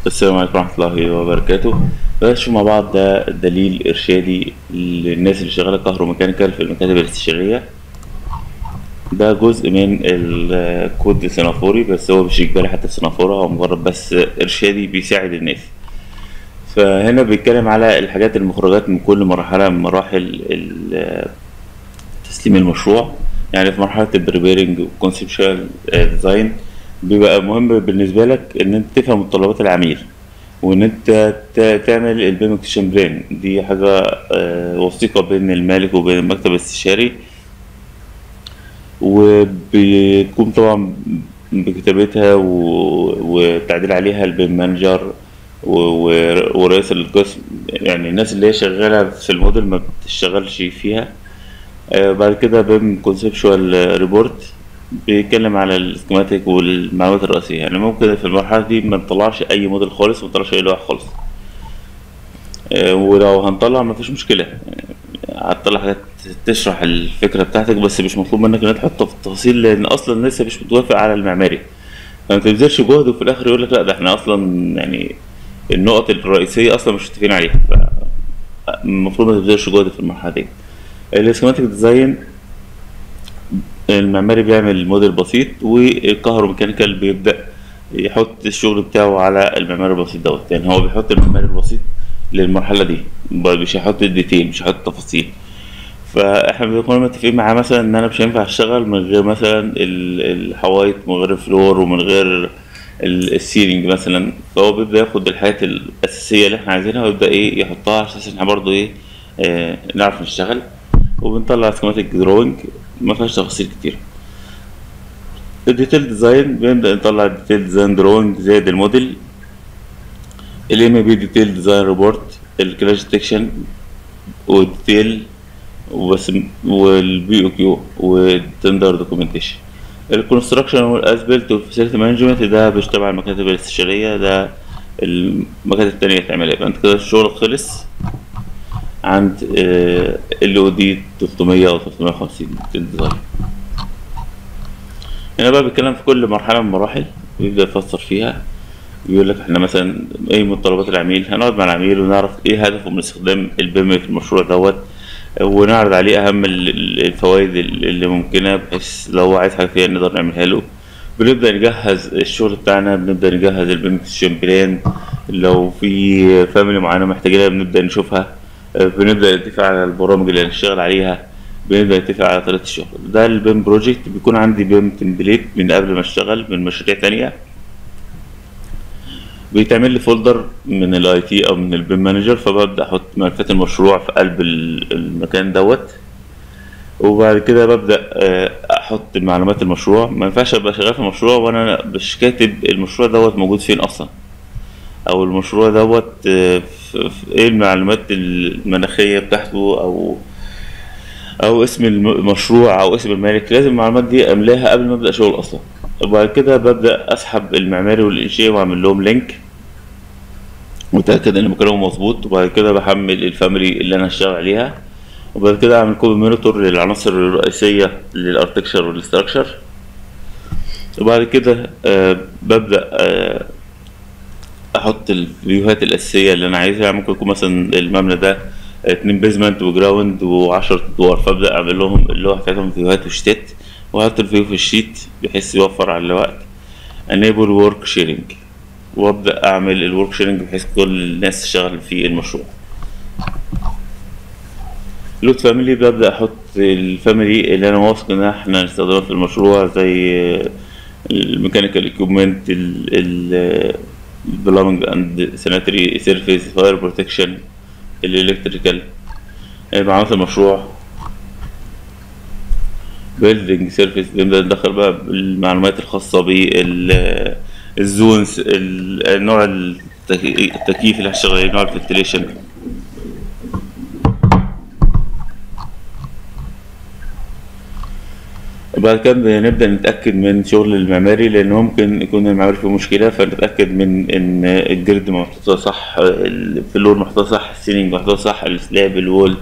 السلام عليكم ورحمة الله وبركاته بنشوف مع بعض ده دليل إرشادي للناس اللي شغالة كهروميكانيكال في المكاتب الاستشارية ده جزء من الكود السنافوري بس هو مش إجباري حتى السنافورة هو مجرد بس إرشادي بيساعد الناس فهنا بيتكلم على الحاجات المخرجات من كل مرحلة من مراحل ال- تسليم المشروع يعني في مرحلة البريبيرنج والكونسبشوال ديزاين بيبقى مهم بالنسبة لك إن أنت تفهم متطلبات العميل وإن أنت ت- تعمل البيمكتيشن بلان دي حاجة آه، وثيقة بين المالك وبين المكتب الاستشاري وبتكون طبعا بكتابتها و- والتعديل عليها البيم مانجر و- و- ورئيس القسم يعني الناس اللي هي شغالة في الموديل ما بتشتغلش فيها آه، بعد كده بيم كونسبشوال ريبورت بيتكلم على السكيماتيك والمعلومات الرئيسية يعني ممكن في المرحلة دي ما نطلعش أي موديل خالص ما نطلعش أي لوحة خالص آه، ولو هنطلع مفيش مشكلة آه، هتطلع حاجات تشرح الفكرة بتاعتك بس مش مطلوب منك إنك تحطها في التفاصيل لأن أصلا لسه مش متوافق على المعماري فما تبذلش جهد وفي الآخر يقول لك لا ده احنا أصلا يعني النقط الرئيسية أصلا مش متفقين عليها فالمفروض ما تبذلش جهد في المرحلة دي السكيماتيك ديزاين المعماري بيعمل موديل بسيط والكهروميكانيكال بيبدأ يحط الشغل بتاعه على المعماري البسيط دوت يعني هو بيحط المعماري البسيط للمرحلة دي مش هيحط الديتيل مش هيحط التفاصيل فاحنا بنكون متفقين معاه مثلا ان انا مش هينفع اشتغل من غير مثلا ال- الحوايط من غير الفلور ومن غير ال- السيلينج مثلا فهو بيبدأ ياخد الحاجات الأساسية اللي احنا عايزينها ويبدأ ايه يحطها على اساس ان احنا برضه ايه آه نعرف نشتغل وبنطلع سكيماتيك دروينج ما فيهاش تفاصيل كتير الديتيل ديزاين بنبدأ نطلع الديتيل ديزاين دروينج زائد الموديل الام بي ديتيل ديزاين ريبورت الكلاش ديتكشن والديتيل وبس والبي او كيو والتندر دوكيومنتيشن الكونستراكشن والاسبلت والفاسيلتي مانجمنت ده مش تبع المكاتب الاستشاريه ده المكاتب التانية تعملها يبقى انت كده الشغل خلص عند ال او دي 300 او 350 ديزاين هنا بقى بيتكلم في كل مرحله من المراحل بيبدا يفسر فيها بيقول لك احنا مثلا ايه متطلبات العميل هنقعد مع العميل ونعرف ايه هدفه من استخدام البيم في المشروع دوت ونعرض عليه اهم ال- ال- الفوائد ال- اللي ممكنه بحيث لو هو عايز حاجه فيها نقدر نعملها له بنبدا نجهز الشغل بتاعنا بنبدا نجهز البيمكتيشن بلان لو في فاميلي معينه محتاجينها بنبدا نشوفها آه، بنبدا نتفق على البرامج اللي هنشتغل عليها بنبدا نتفق على طريقه الشغل ده البيم بروجكت بيكون عندي بيم تمبليت من قبل ما اشتغل من مشاريع تانية بيتعمل لي فولدر من الاي تي او من البيم مانجر فببدا احط ملفات المشروع في قلب ال- المكان دوت وبعد كده ببدا آه، احط معلومات المشروع ما ينفعش ابقى شغال في مشروع وانا مش كاتب المشروع دوت موجود فين اصلا او المشروع دوت آه، في في ايه المعلومات المناخيه بتاعته او او اسم الم- المشروع او اسم المالك لازم المعلومات دي املاها قبل ما ابدا شغل اصلا وبعد كده ببدا اسحب المعماري والانشائي واعمل لهم لينك متاكد ان مكانهم مظبوط وبعد كده بحمل الفاميلي اللي انا هشتغل عليها وبعد كده اعمل كوبي مونيتور للعناصر الرئيسيه للاركتكشر والاستراكشر وبعد كده آه ببدا آه احط الفيوهات الاساسيه اللي انا عايزها ممكن يكون مثلا المبنى ده اتنين بيزمنت وجراوند وعشرة ادوار فابدا اعمل لهم اللوحه بتاعتهم فيوهات وشتات واحط الفيو في الشيت بحيث يوفر على الوقت انيبل ورك شيرنج وابدا اعمل الورك شيرنج بحيث كل الناس تشتغل في المشروع لود فاميلي ببدا احط الفاميلي اللي انا واثق ان احنا هنستخدمها في المشروع زي الميكانيكال اكيوبمنت البلامنج اند سانيتري سيرفيس فاير بروتكشن الالكتريكال معلومات المشروع بيلدينج سيرفيس بنبدا ندخل بقى المعلومات الخاصه بالزونز النوع التكي- التكييف اللي هشتغل عليه نوع الفنتليشن بعد كده بنبدأ نتأكد من شغل المعماري لأن ممكن يكون المعماري فيه مشكلة فنتأكد من إن الجرد محطوطة صح الفلور محطوطة صح السيلينج محطوطة صح السلاب الوول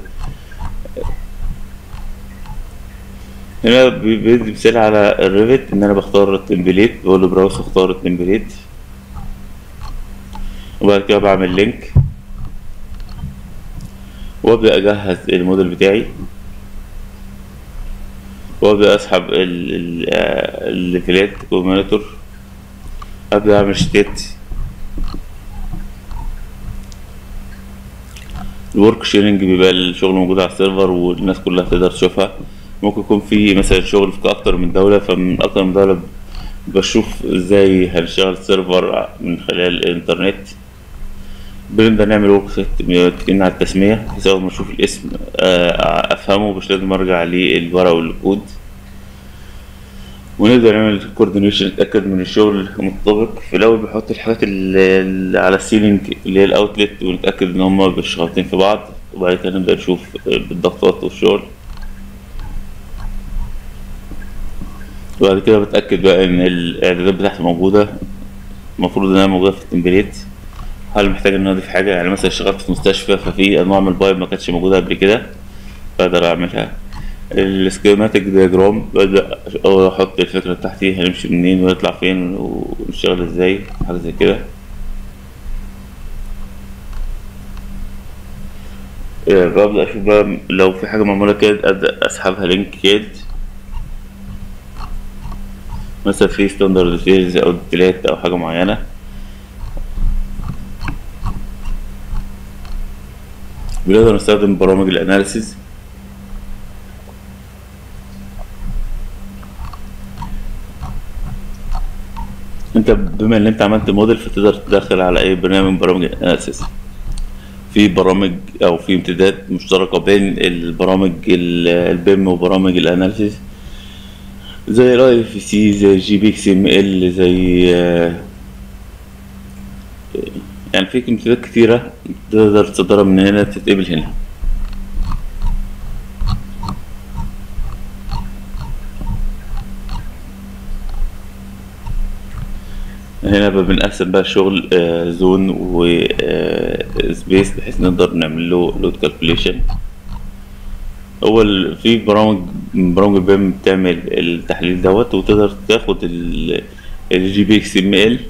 هنا بي- بيدي مثال على الريفت إن أنا بختار التمبليت بقول له براوس اختار التمبليت وبعد كده بعمل لينك وابدا اجهز الموديل بتاعي وابدا اسحب ال- ال- آه، الليفلات كوميونيتور ابدا اعمل شتات الورك شيرنج بيبقى الشغل موجود على السيرفر والناس كلها تقدر تشوفها ممكن يكون في مثلا شغل في اكتر من دولة فمن اكتر من دولة بشوف ازاي هنشتغل السيرفر من خلال الانترنت بنبدأ نعمل ورك سيت متفقين على التسمية بحيث أول ما أشوف الاسم آه، أفهمه مش لازم أرجع للورق والكود ونبدأ نعمل كوردينيشن نتأكد من الشغل متطابق في الأول بنحط الحاجات اللي اللي على السيلينج اللي هي الأوتلت ونتأكد إن هما مش شغالين في بعض وبعد كده نبدأ نشوف بالضغطات والشغل وبعد كده بتأكد بقى إن الإعدادات بتاعتي موجودة المفروض إنها موجودة في التمبليت هل محتاج إن أنا أضيف حاجة يعني مثلا اشتغلت في مستشفى ففي أنواع من البايب ما كانتش موجودة قبل كده بقدر أعملها السكيماتيك دياجرام ببدأ أول أحط الفكرة بتاعتي هنمشي منين ونطلع فين ونشتغل ازاي حاجة زي كده آه، ببدأ أشوف بقى لو في حاجة معمولة كده أبدأ أسحبها لينك كاد مثلا في ستاندرد ديتيلز أو ديتيلات أو حاجة معينة بنقدر نستخدم برامج الأناليسيز انت بما ان انت عملت موديل فتقدر تدخل على اي برنامج من برامج الاناليسيس في برامج او في امتداد مشتركه بين البرامج ال- البيم وبرامج الاناليسيس زي الاي اف سي زي جي بي اكس ام ال زي آه، يعني في امتدادات كتيره تقدر تصدرها من هنا تتقبل هنا هنا بقى بنقسم بقى الشغل آه، زون وسبيس بحيث نقدر نعمل له لود كالكوليشن اول في برامج من برامج البيم بتعمل التحليل دوت وتقدر تاخد الجي بي اكس ام ال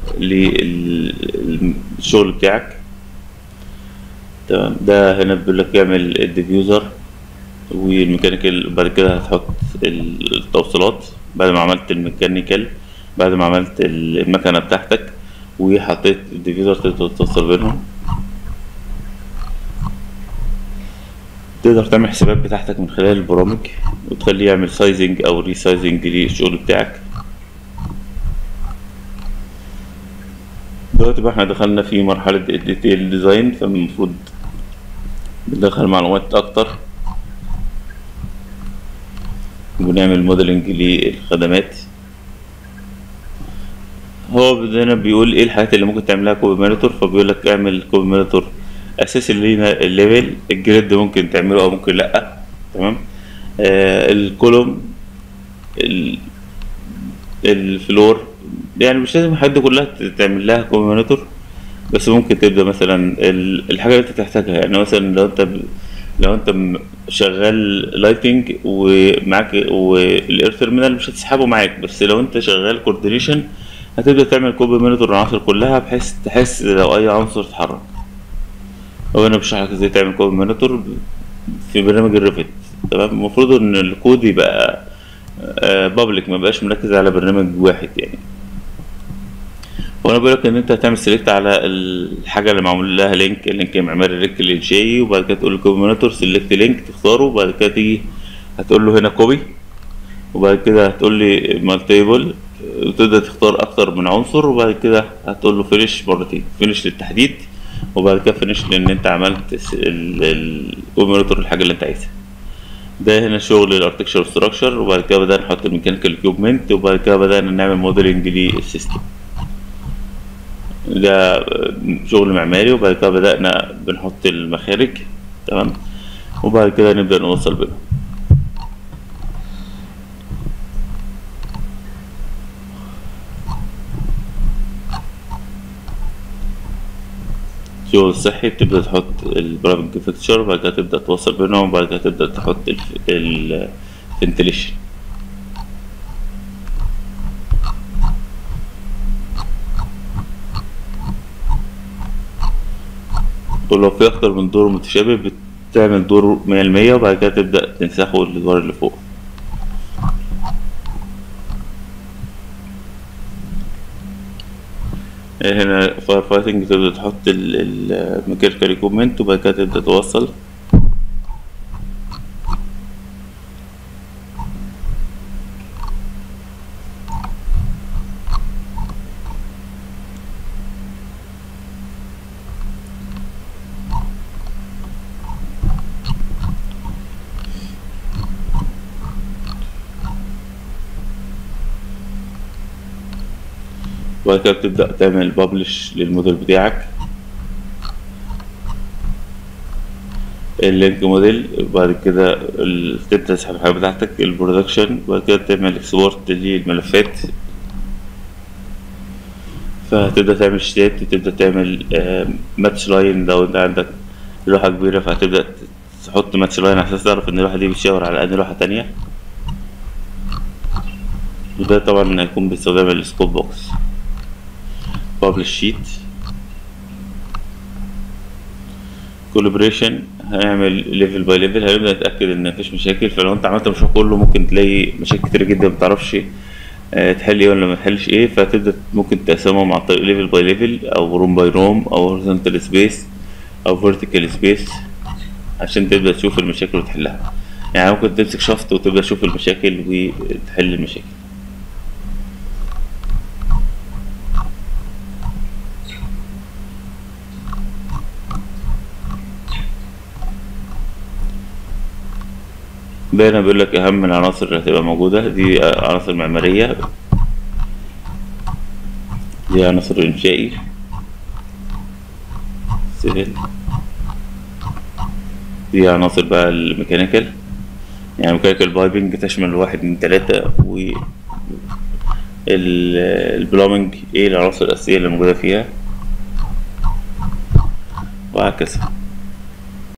للشغل بتاعك تمام ده هنا بيقول لك اعمل الديفيوزر والميكانيكال بعد كده هتحط التوصيلات بعد ما عملت الميكانيكال بعد ما عملت المكنة بتاعتك وحطيت الديفيوزر تقدر توصل بينهم تقدر تعمل حسابات بتاعتك من خلال البرامج وتخليه يعمل سايزنج او ريسايزنج للشغل بتاعك دلوقتي بقى احنا دخلنا في مرحلة الديتيل ديزاين فالمفروض بندخل معلومات اكتر وبنعمل موديلنج للخدمات هو هنا بيقول ايه الحاجات اللي ممكن تعملها كوبي مونيتور فبيقول لك اعمل كوبي مونيتور اساس اللينا الليفل الجريد ممكن تعمله او ممكن لا تمام آه الكولوم ال- الفلور يعني مش لازم الحاجات دي كلها تعمل لها كوبي مونيتور بس ممكن تبدا مثلا ال- الحاجه اللي انت تحتاجها يعني مثلا لو انت ب... لو انت م- شغال لايتنج ومعاك والاير تيرمينال مش هتسحبه معاك بس لو انت شغال كوردينيشن هتبدا تعمل كوبي مونيتور العناصر كلها بحيث تحس لو اي عنصر اتحرك هو انا بشرح لك ازاي تعمل كوبي مونيتور في برنامج الريفت تمام المفروض ان الكود يبقى بابليك ما بقاش مركز على برنامج واحد يعني وانا بقول لك ان انت هتعمل سيلكت على الحاجه اللي معمول لها لينك اللينك المعماري اللينك الانشائي وبعد كده تقول له كوبي مونيتور سيلكت لينك تختاره وبعد كده تيجي هتقول له هنا كوبي وبعد كده هتقول لي مالتيبل وتبدا تختار اكتر من عنصر وبعد كده هتقول له فينش مرتين فينش للتحديد وبعد كده فينش لان انت عملت الكوبي مونيتور الحاجه اللي انت عايزها ده هنا شغل الارتكشر ستراكشر وبعد كده بدأنا نحط الميكانيكال كيوبمنت وبعد كده بدأنا نعمل موديلنج للسيستم ده شغل معماري وبعد كده بدأنا بنحط المخارج تمام وبعد كده نبدأ نوصل بينهم الشغل الصحي بتبدأ تحط البرامج فيكتشر وبعد كده تبدأ توصل بينهم وبعد كده تبدأ تحط الفنتليشن ولو في أكتر من دور متشابه بتعمل دور مية المية وبعد كده تبدأ تنسخه للدور اللي فوق هنا فاير فايتنج تبدأ تحط الميكانيكال ايكوبمنت وبعد كده تبدأ توصل وبعد كده بتبدأ تعمل بابلش للموديل بتاعك اللينك موديل وبعد كده ال- تبدأ تسحب الحاجة بتاعتك البرودكشن وبعد كده تعمل اكسبورت للملفات فهتبدأ تعمل شتات وتبدأ تعمل ماتش لاين لو انت عندك لوحة كبيرة فهتبدأ تحط ماتش لاين على أساس تعرف إن اللوحة دي بتشاور على أنهي لوحة تانية وده طبعا هيكون باستخدام السكوب بوكس بابلش شيت كولابريشن هنعمل ليفل باي ليفل هنبدأ نتأكد إن مفيش مشاكل فلو أنت عملت المشروع كله ممكن تلاقي مشاكل كتير جدا متعرفش آه، تحل ايه ولا ما تحلش ايه فتبدأ ممكن تقسمهم عن طريق ليفل باي ليفل أو روم باي روم أو هوريزونتال سبيس أو فيرتيكال سبيس عشان تبدأ تشوف المشاكل وتحلها يعني ممكن تمسك شفط وتبدأ تشوف المشاكل وتحل المشاكل ده هنا بيقول لك أهم العناصر اللي هتبقى موجودة دي عناصر معمارية دي عناصر إنشائي سيفل دي عناصر بقى الميكانيكال يعني ميكانيكال بايبنج تشمل واحد من تلاتة و ال- البلومنج ايه العناصر الأساسية اللي موجودة فيها وهكذا